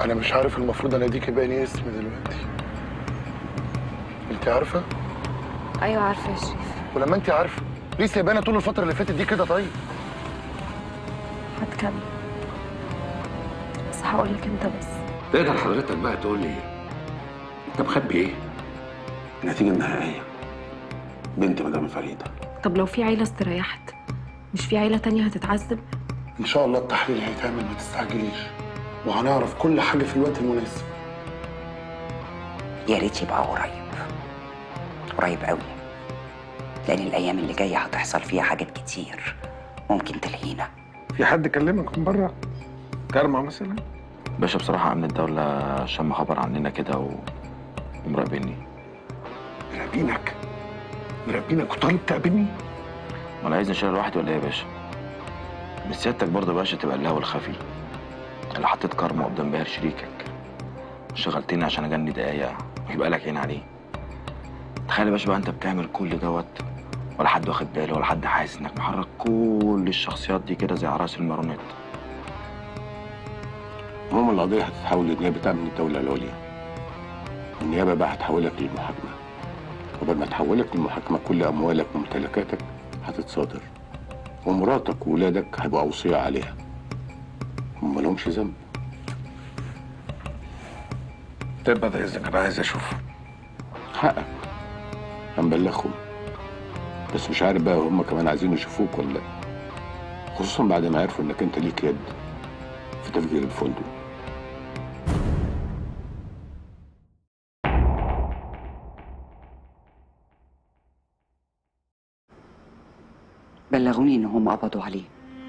انا مش عارف المفروض اناديكي بأني اسم دلوقتي انت عارفه ايوه عارفه يا شريف ولما انت عارفه ليه سايبانا طول الفتره اللي فاتت دي كده طيب هتكمل بس هقول لك انت بس تقدر حضرتك بقى تقول لي انت مخبي ايه؟ النتيجة النهائية بنت مدام فريدة طب لو في عيله استريحت مش في عيله تانية هتتعذب ان شاء الله التحليل هيتعمل ما تستعجليش وهنعرف كل حاجه في الوقت المناسب يا ريت يبقى قريب قريب قوي لان الايام اللي جايه هتحصل فيها حاجات كتير ممكن تلهينا في حد كلمك من بره كارما مثلا باشا بصراحة أمن الدولة شم خبر عننا كده و... ومراقبيني مراقبينك مراقبينك وطالب تقابلني ما أنا عايز نشيل لوحدي ولا إيه يا باشا؟ مش سيادتك برضه يا باشا تبقى الهوا الخفي اللي حطيت كارما قدام باهر شريكك شغلتني عشان أجني دقايق ويبقى لك عين عليه تخيل يا باشا بقى أنت بتعمل كل دوت ولا حد واخد باله ولا حد حاسس إنك محرك كل الشخصيات دي كده زي عراس المارونيت المهم القضية هتتحول لنيابة أمن الدولة العليا النيابة بقى هتحولك للمحاكمة وبعد ما تحولك للمحاكمة كل أموالك وممتلكاتك هتتصادر ومراتك وولادك هيبقوا أوصية عليها هم مالهمش ذنب طب بعد اذنك انا عايز اشوفه حقك هنبلغهم بس مش عارف بقى هم كمان عايزين يشوفوك ولا لا خصوصا بعد ما عرفوا انك انت ليك يد في تفجير الفندق بلغوني ان هم قبضوا عليه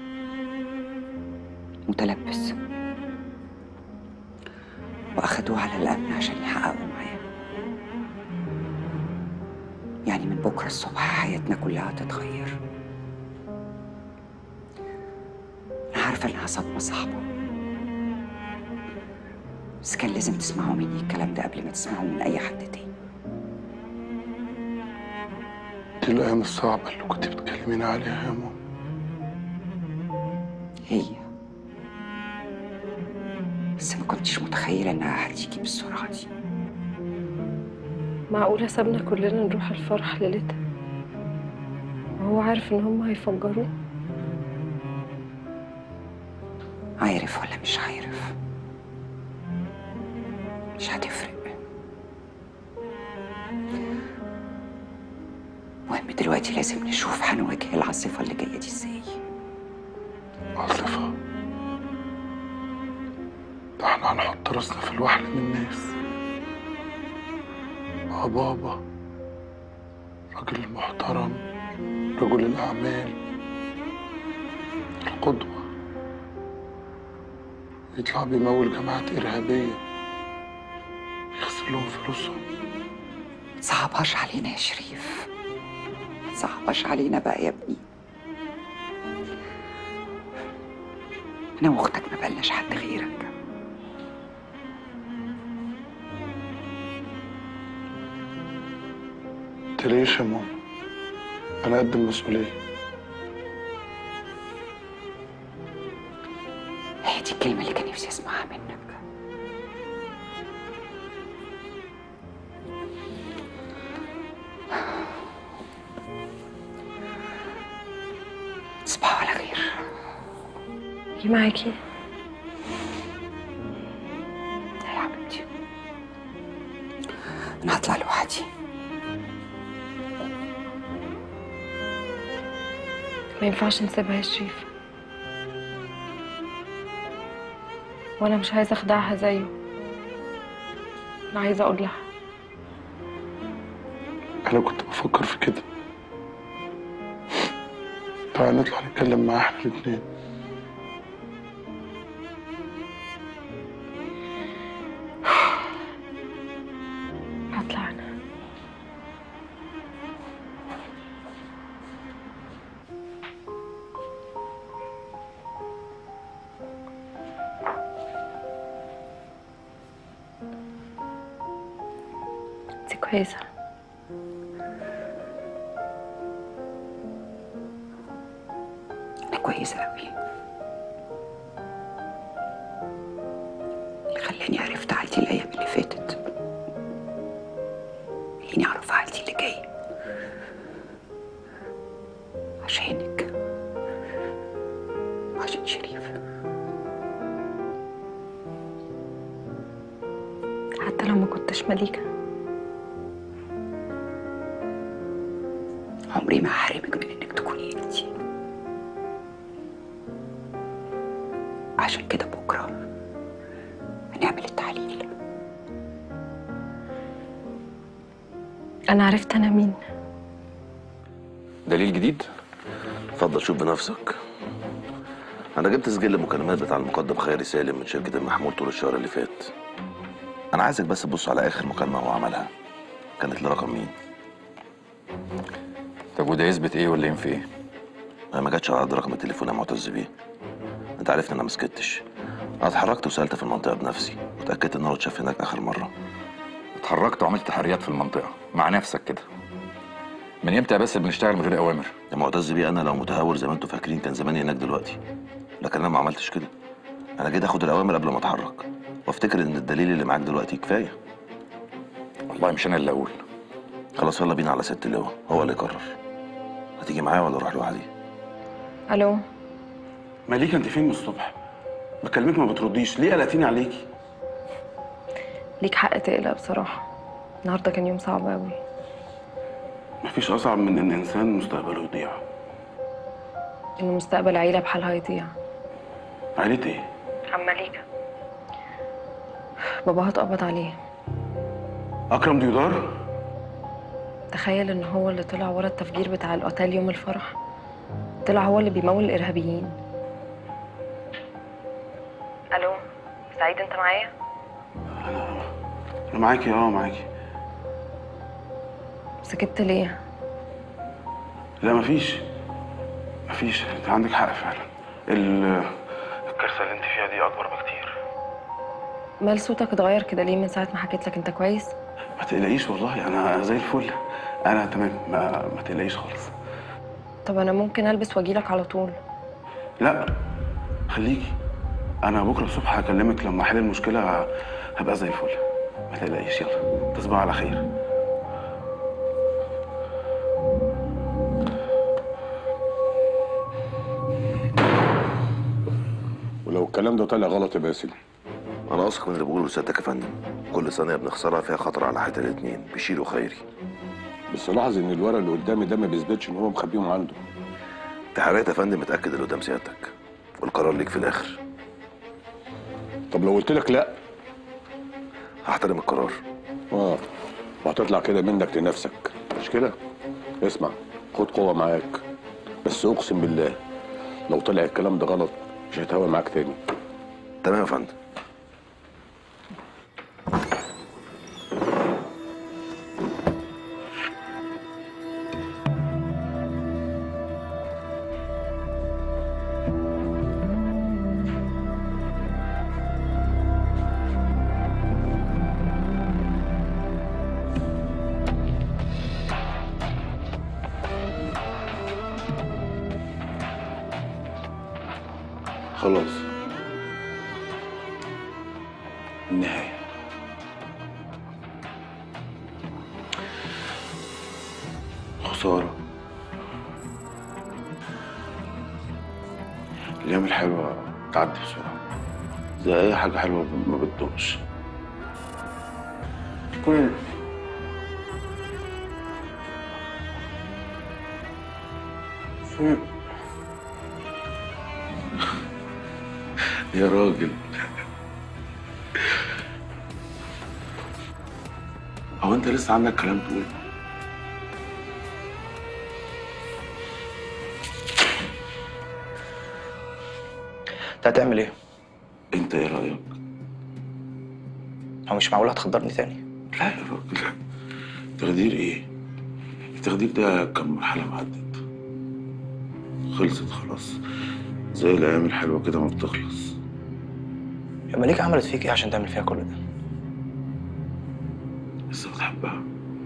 متلبس واخدوه على الامن عشان يحققوا معاه يعني من بكره الصبح حياتنا كلها هتتغير انا عارفه انها صدمه صعبه بس كان لازم تسمعوا مني الكلام ده قبل ما تسمعوه من اي حد تاني دي الايام الصعبه اللي كنت بتكلميني عليها يا ماما هي بس ما كنتش متخيله انها هتيجي بالسرعه دي معقوله سابنا كلنا نروح الفرح ليلتها وهو عارف ان هم هيفجروه عارف ولا مش عارف مش هتفرق المهم دلوقتي لازم نشوف هنواجه العاصفة اللي جاية دي ازاي عاصفه ده احنا هنحط راسنا في الوحل من الناس اه بابا راجل محترم رجل الاعمال القدوه يطلع بيمول جماعات ارهابيه يغسل لهم فلوسهم متصعبهاش علينا يا شريف متصعبهاش علينا بقى يا ابني انا واختك ما بقالناش حد غيرك تلاقيش يا ماما انا قد المسؤوليه هي دي الكلمة اللي كان نفسي اسمعها منك تصبحوا على خير اجي معاكي يا حبيبتي انا هطلع لوحدي ما ينفعش نسيبها يا شريف وانا مش عايزه اخدعها زيه انا عايزه اقول لها انا كنت بفكر في كده تعالى نطلع نتكلم معاه احنا الاتنين هطلع انا انت كويسه انا كويسة قوي اللي خلاني خليني اعرف حالتي اللي جاي عشانك عشان شريف حتى لو ما كنتش مليكة عمري ما هحرمك من انك تكوني انتي عشان كده بكره هنعمل التحليل أنا عرفت أنا مين دليل جديد اتفضل شوف بنفسك انا جبت سجل المكالمات بتاع المقدم خيري سالم من شركه المحمول طول الشهر اللي فات انا عايزك بس تبص على اخر مكالمه هو عملها كانت لرقم مين طب وده يثبت ايه ولا ينفي ايه انا ما جاتش على رقم التليفون يا معتز بيه انت عرفت ان انا ما سكتش انا اتحركت وسالت في المنطقه بنفسي وتاكدت ان هو اتشاف هناك اخر مره اتحركت وعملت تحريات في المنطقه مع نفسك كده من امتى بس بنشتغل من غير اوامر يا معتز بيه انا لو متهور زي ما انتوا فاكرين كان زماني هناك دلوقتي لكن انا ما عملتش كده انا جيت اخد الاوامر قبل ما اتحرك وافتكر ان الدليل اللي معاك دلوقتي كفايه والله مش انا اللي اقول خلاص يلا بينا على ست اللواء هو اللي يقرر هتيجي معايا ولا اروح لوحدي ألو مليكة انت فين من الصبح؟ بكلمك ما بترديش ليه قلقتيني عليكي؟ ليك حق تقلق بصراحة النهاردة كان يوم صعب أوي مفيش أصعب من إن إنسان مستقبله يضيع إن مستقبل عيلة بحالها يضيع عيلة إيه؟ عم مليكة باباها اتقبض عليه أكرم ديودار؟ تخيل إن هو اللي طلع ورا التفجير بتاع الأوتيل يوم الفرح طلع هو اللي بيمول الإرهابيين ألو سعيد أنت معايا؟ أنا معاكي أه معاكي سكت ليه؟ لا مفيش مفيش أنت عندك حق فعلا ال- الكارثة اللي أنت فيها دي أكبر بكتير مال صوتك اتغير كده ليه من ساعة ما حكيت لك أنت كويس؟ ما تقلقيش والله أنا زي الفل أنا تمام ما, ما تقلقيش خالص طب أنا ممكن ألبس وأجيلك على طول لا خليكي أنا بكرة الصبح هكلمك لما أحل المشكلة هبقى زي الفل ما تقلقيش يلا تصبح على خير ولو الكلام ده طلع غلط يا باسل انا واثق من اللي بقوله لسيادتك يا فندم كل ثانيه بنخسرها فيها خطر على حياه الاتنين بشير وخيري بس لاحظ ان الورق اللي قدامي ده ما بيثبتش ان هو مخبيهم عنده تحريات يا فندم متاكد اللي قدام سيادتك والقرار ليك في الاخر طب لو قلت لك لا هحترم القرار اه وهتطلع كده منك لنفسك مش كده اسمع خد قوه معاك بس اقسم بالله لو طلع الكلام ده غلط مش هيتهاون معاك تاني تمام يا فندم خلاص النهاية خسارة الأيام الحلوة تعدي بسرعة زي أي حاجة حلوة ما بتدومش كل فين يا راجل هو انت لسه عندك كلام تقول انت هتعمل ايه؟ انت ايه رايك هو مش معقول هتخدرني تاني لا يا راجل تخدير ايه التخدير ده كان مرحله وعدت خلصت خلاص زي الايام الحلوه كده ما بتخلص يا مليكة عملت فيك ايه عشان تعمل فيها كل ده؟ لسه بتحبها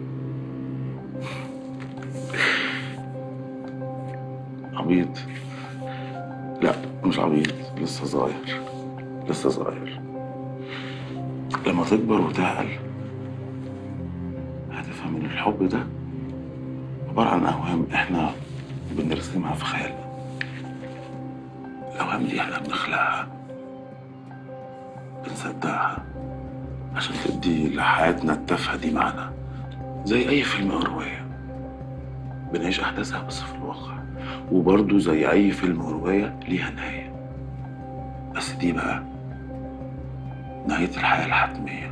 عبيط لا مش عبيط لسه صغير لسه صغير لما تكبر وتعقل هتفهم تفهم ان الحب ده عبارة عن أوهام احنا بنرسمها في خيالنا الأوهام دي احنا بنخلقها بنصدقها عشان تدي لحياتنا التافهة دي معنى زي أي فيلم أو رواية بنعيش أحداثها بس في الواقع وبرضه زي أي فيلم أو رواية ليها نهاية بس دي بقى نهاية الحياة الحتمية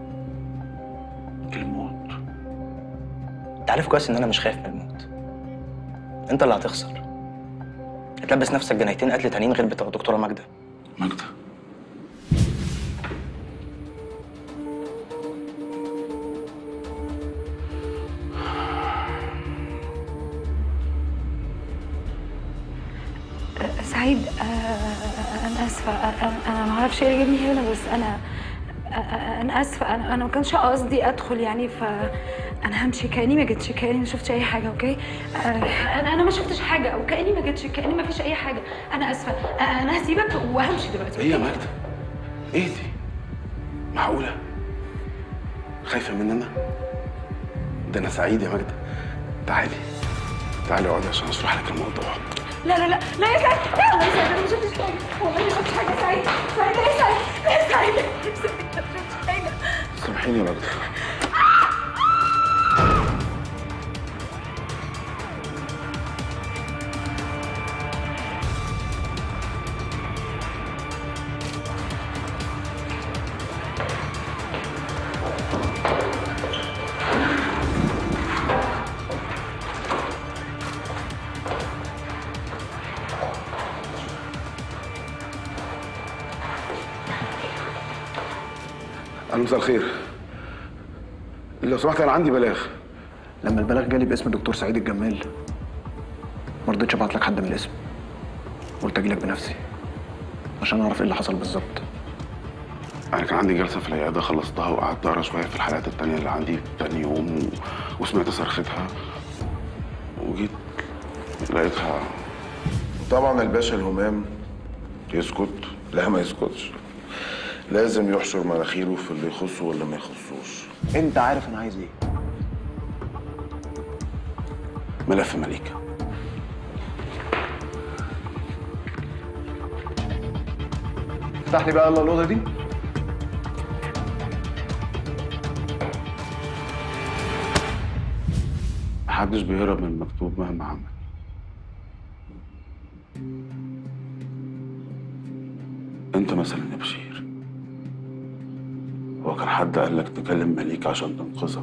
الموت انت عارف كويس ان انا مش خايف من الموت انت اللي هتخسر هتلبس نفسك جنايتين قتل تانيين غير بتوع الدكتوره ماجده ماجدة سعيد آه، انا اسفه انا أنا ما اعرفش ايه اللي جابني هنا بس انا آه، انا اسفه انا انا ما كانش قصدي ادخل يعني ف انا همشي كاني ما جيتش كاني ما شفتش اي حاجه اوكي آه، انا انا ما شفتش حاجه او كاني ما جيتش كاني ما فيش اي حاجه انا اسفه آه، انا هسيبك وهمشي دلوقتي ايه يا ماجدة؟ ايه دي؟ معقولة؟ خايفة مننا؟ ده أنا سعيد يا ماجدة تعالي تعالي اقعدي عشان أشرح لك الموضوع لا لا لا لا يا سعيد لا لا يا سعيد انا ما شفتش حاجه والله ما شفتش حاجه سعيد سعيد يا سعيد يا سعيد يا سعيد أنا ما شفتش حاجه سامحيني يا ماجدة أهلا مساء الخير لو سمحت أنا عندي بلاغ لما البلاغ جالي باسم الدكتور سعيد الجمال ما رضيتش ابعت لك حد من الاسم قلت اجي لك بنفسي عشان اعرف ايه اللي حصل بالظبط أنا كان عندي جلسة في العيادة خلصتها وقعدت أقرا شوية في الحالات التانية اللي عندي تاني يوم و... وسمعت صرختها وجيت لقيتها طبعا الباشا الهمام يسكت لا ما يسكتش لازم يحشر مناخيره في اللي يخصه واللي ما يخصوش انت عارف انا عايز ايه ملف مليكة افتح لي بقى يلا الاوضه دي محدش بيهرب من المكتوب مهما عمل انت مثلا يا بشير هو كان حد قال لك تكلم مليك عشان تنقذك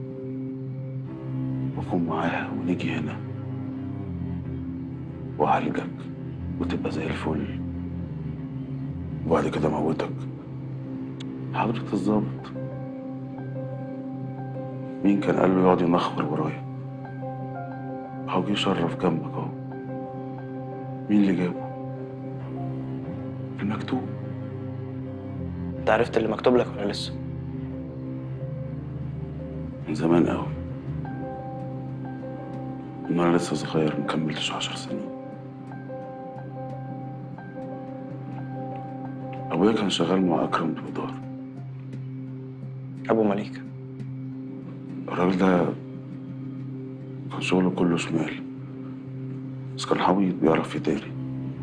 وكون معاها ونيجي هنا وأعالجك وتبقى زي الفل وبعد كده موتك حضرة الظابط مين كان قال له يقعد ينخور ورايا اهو جه يشرف جنبك اهو مين اللي جابه المكتوب انت عرفت اللي مكتوب لك ولا لسه من زمان قوي ان انا لسه صغير مكملتش عشر سنين ابويا كان شغال مع اكرم دويدار ابو مليك الراجل ده كان شغله كله شمال بس كان حويط بيعرف يداري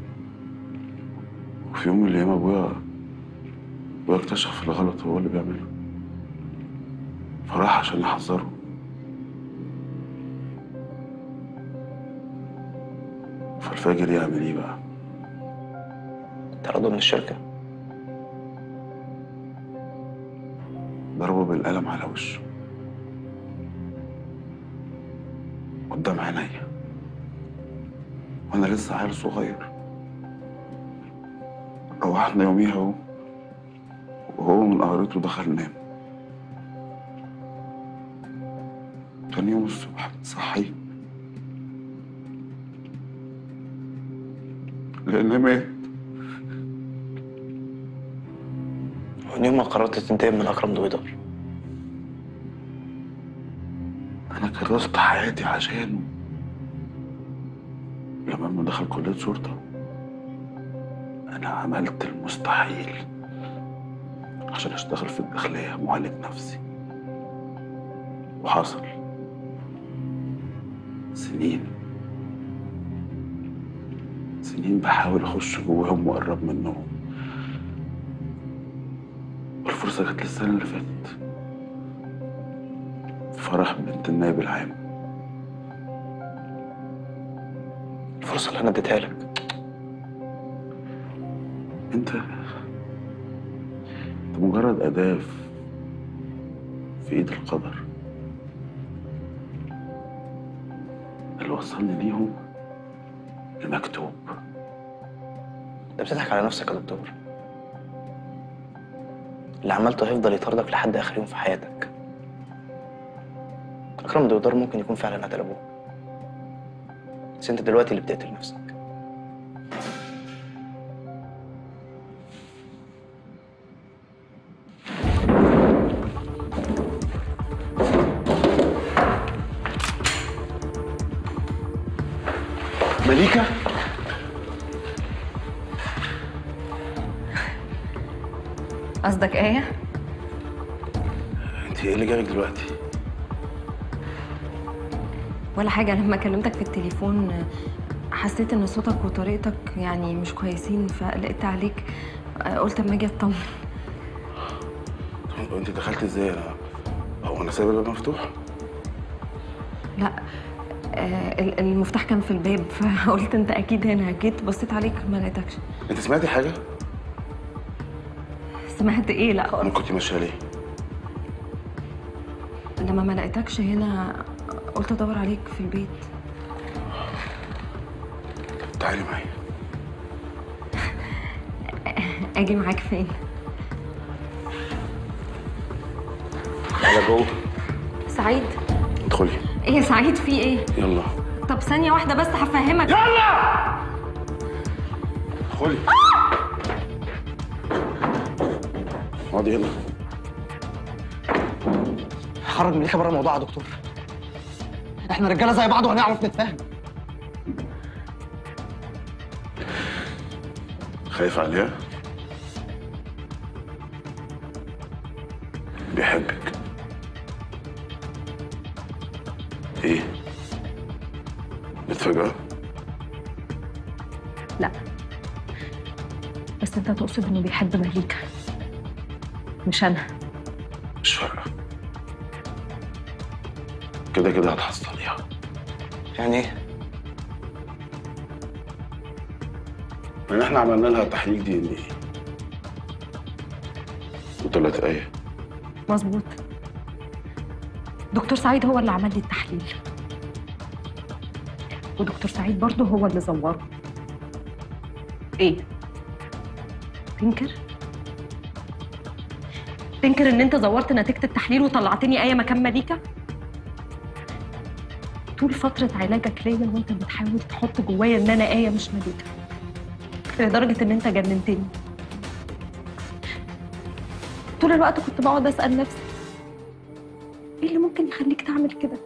وفي يوم من الايام ابويا ابويا اكتشف الغلط هو اللي بيعمله فراح عشان يحذره فالفاجر يعمل ايه بقى طرده من الشركه ضربه بالقلم على وشه قدام عينيا وانا لسه عيل صغير روحنا يوميها و- وهو من قهرته دخل نام تاني يوم الصبح صحي لأن مات ومن يوم ما قررت تنتقم من اكرم دويدار أنا كرست حياتي عشانه لما ما دخل كلية شرطة أنا عملت المستحيل عشان أشتغل في الداخلية معالج نفسي وحصل سنين سنين بحاول اخش جواهم واقرب منهم والفرصة جت لي السنة اللي فاتت فرح بنت النائب العام الفرصه اللي انا اديتها لك انت انت مجرد أداة في- في ايد القدر اللي وصلني ليهم المكتوب انت بتضحك على نفسك يا دكتور اللي عملته هيفضل يطاردك لحد اخر يوم في حياتك اكرم دودار ممكن يكون فعلا قتل ابوه بس انت دلوقتي اللي بتقتل نفسك مليكة قصدك ايه انت ايه اللي جابك دلوقتي ولا حاجه لما كلمتك في التليفون حسيت ان صوتك وطريقتك يعني مش كويسين فقلقت عليك قلت اما اجي اطمن طب انت دخلت ازاي انا هو انا سايب الباب مفتوح لا آه، ال- المفتاح كان في الباب فقلت انت اكيد هنا جيت بصيت عليك ما لقيتكش انت سمعتي حاجة سمعت ايه لا انا كنت ماشية ليه لما ما لقيتكش هنا قلت ادور عليك في البيت تعالي معايا اجي معاك فين تعالى جوه سعيد ادخلي ايه يا سعيد في ايه يلا طب ثانيه واحده بس هفهمك يلا ادخلي اقعدي هنا خرج مليكه بره الموضوع يا دكتور احنا رجاله زي بعض وهنعرف نتفاهم خايف عليها بيحبك ايه متفاجئة لا بس انت تقصد انه بيحب مليكه مش انا مش فارقة كده كده هتحصليها يعني ايه لان احنا عملنا لها تحليل دي ان ايه وطلعت ايه مظبوط دكتور سعيد هو اللي عمل لي التحليل ودكتور سعيد برضه هو اللي زوره ايه تنكر تنكر ان انت زورت نتيجه التحليل وطلعتني ايه مكان مليكه طول فتره علاجك ليا وانت بتحاول تحط جوايا ان انا ايه مش مليكه لدرجه ان انت جننتني طول الوقت كنت بقعد اسال نفسي ايه اللي ممكن يخليك تعمل كده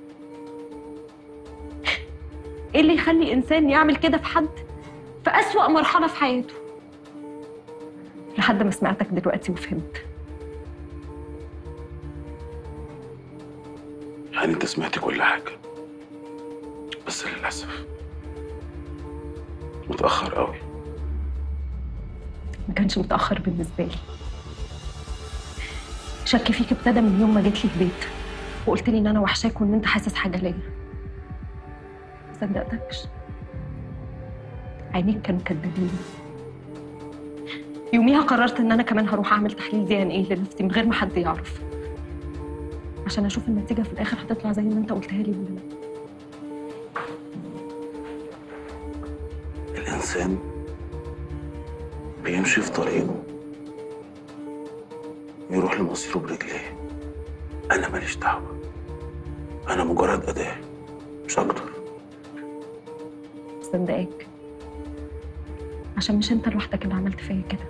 ايه اللي يخلي انسان يعمل كده في حد في اسوا مرحله في حياته لحد ما سمعتك دلوقتي وفهمت يعني انت سمعت كل حاجة بس للأسف متأخر قوي ما كانش متاخر بالنسبه لي شك فيك ابتدى من يوم ما جيت لي البيت وقلت لي ان انا وحشاك وان انت حاسس حاجه ليا ما صدقتكش عينيك كانوا كدابين يوميها قررت ان انا كمان هروح اعمل تحليل دي ان ايه لنفسي من غير ما حد يعرف عشان اشوف النتيجه في الاخر هتطلع زي ما انت قلتها لي ولا لا الإنسان بيمشي في طريقه يروح لمصيره برجليه أنا ماليش دعوة أنا مجرد أداة مش أكتر مصدقاك عشان مش انت لوحدك اللي عملت فيا كده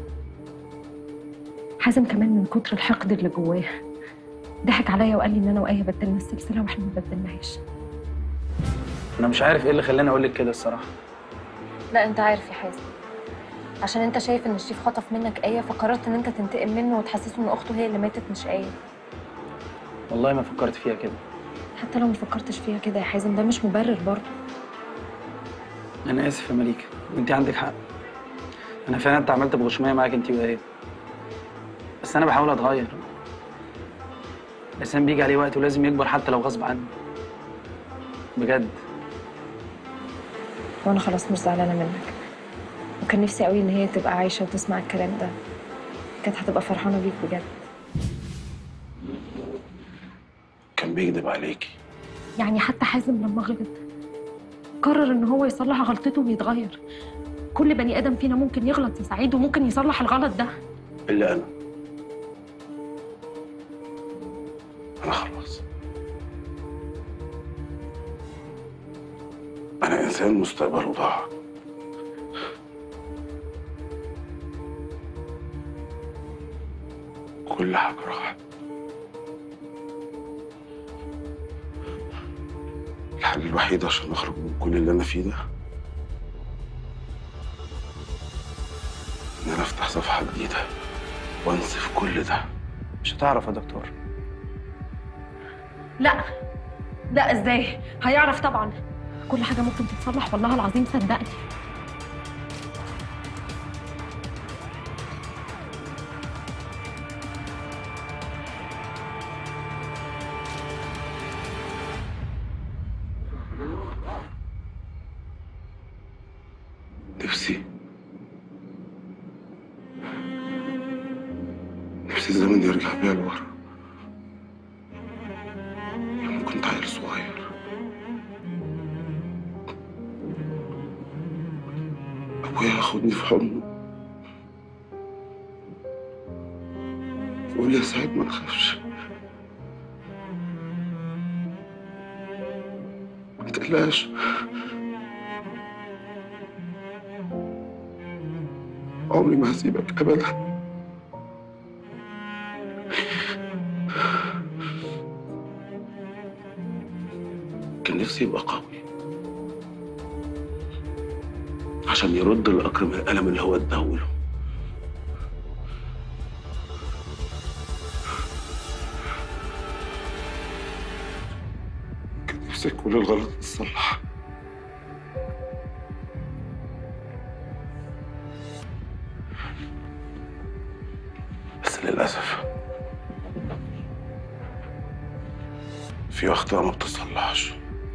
حازم كمان من كتر الحقد اللي جواه ضحك عليا وقال لي ان انا وآية بدلنا السلسله واحنا ما بدلناهاش انا مش عارف ايه اللي خلاني اقول لك كده الصراحه لا انت عارف يا حازم عشان انت شايف ان الشريف خطف منك آية فقررت ان انت تنتقم منه وتحسسه ان اخته هي اللي ماتت مش آية والله ما فكرت فيها كده حتى لو ما فكرتش فيها كده يا حازم ده مش مبرر برضه انا اسف يا مليكه وانت عندك حق انا فعلا اتعاملت بغشوميه معاك انت وايه بس انا بحاول اتغير الانسان بيجي عليه وقت ولازم يكبر حتى لو غصب عنه بجد وانا خلاص مش زعلانه منك وكان نفسي قوي ان هي تبقى عايشه وتسمع الكلام ده كانت هتبقى فرحانه بيك بجد كان بيكذب عليكي يعني حتى حازم لما غلط قرر ان هو يصلح غلطته ويتغير كل بني ادم فينا ممكن يغلط يا سعيد وممكن يصلح الغلط ده الا انا انا خلاص انا انسان مستقبله ضاع كل حاجه راحت الحل الوحيد عشان اخرج من كل اللي انا فيه ده ان انا افتح صفحه جديده وانسف كل ده مش هتعرف يا دكتور لا لا ازاي هيعرف طبعا كل حاجه ممكن تتصلح والله العظيم صدقني نفسي نفسي الزمن يرجع بيا لورا لما كنت عيل صغير أبويا ياخدني في حضنه يقول لي يا سعيد ما تخافش ما تقلقش عمري ما هسيبك أبدا كان نفسي يبقى قوي عشان يرد الأكرم الألم اللي هو اداهوله كان نفسي كل الغلط يتصلح بس للأسف في أخطاء ما بتصلحش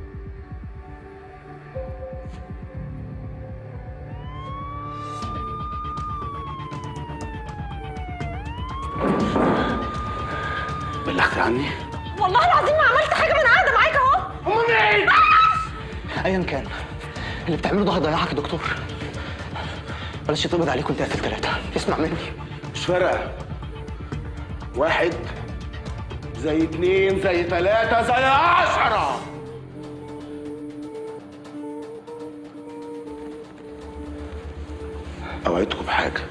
بلغت عني؟ والله العظيم ما عملت حاجه ما انا قاعده معاك اهو هم مين؟ ايا كان اللي بتعمله ده هيضيعك يا دكتور بلاش يتقبض عليك وانت قاتل ثلاثة اسمع مني مش فارقة واحد زي اتنين زي تلاتة زي عشرة أوعدكم بحاجة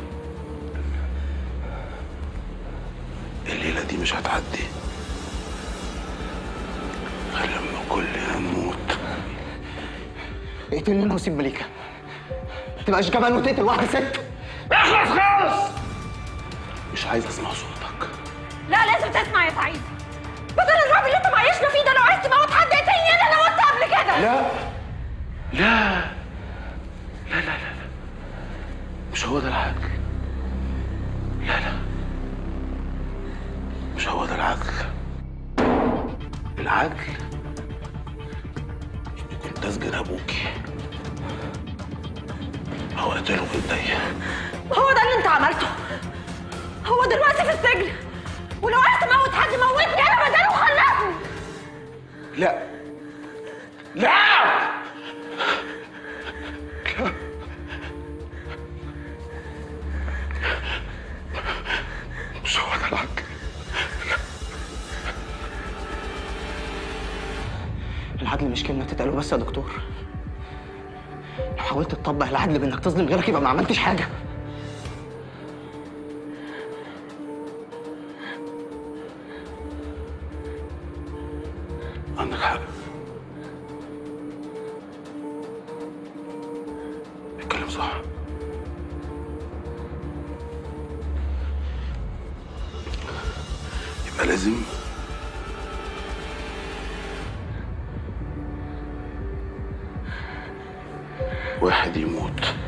الليلة دي مش هتعدي غير لما كلنا نموت اقتلني انا وسيب مليكة ما تبقاش جبان وتقتل واحدة ست اخلص خالص مش عايز اسمع صوتك لا لازم تسمع يا سعيد بدل الرعب اللي انت معيشنا فيه ده لو عايز تموت حد اقتلني انا اللي موتت قبل كده لا لا لا لا لا لا مش هو ده العقل لا لا مش هو ده العقل العقل اني كنت اسجن ابوكي او اقتله بايديا هو ده اللي انت عملته هو دلوقتي في السجن ولو عايز تموت حد موتني انا بداله وخلفني لا لا مش هو ده العقل العدل مش كلمة تتقال بس يا دكتور لو حاولت تطبق العدل بانك تظلم غيرك يبقى ما عملتش حاجة عندك حق اتكلم صح يبقى لازم واحد يموت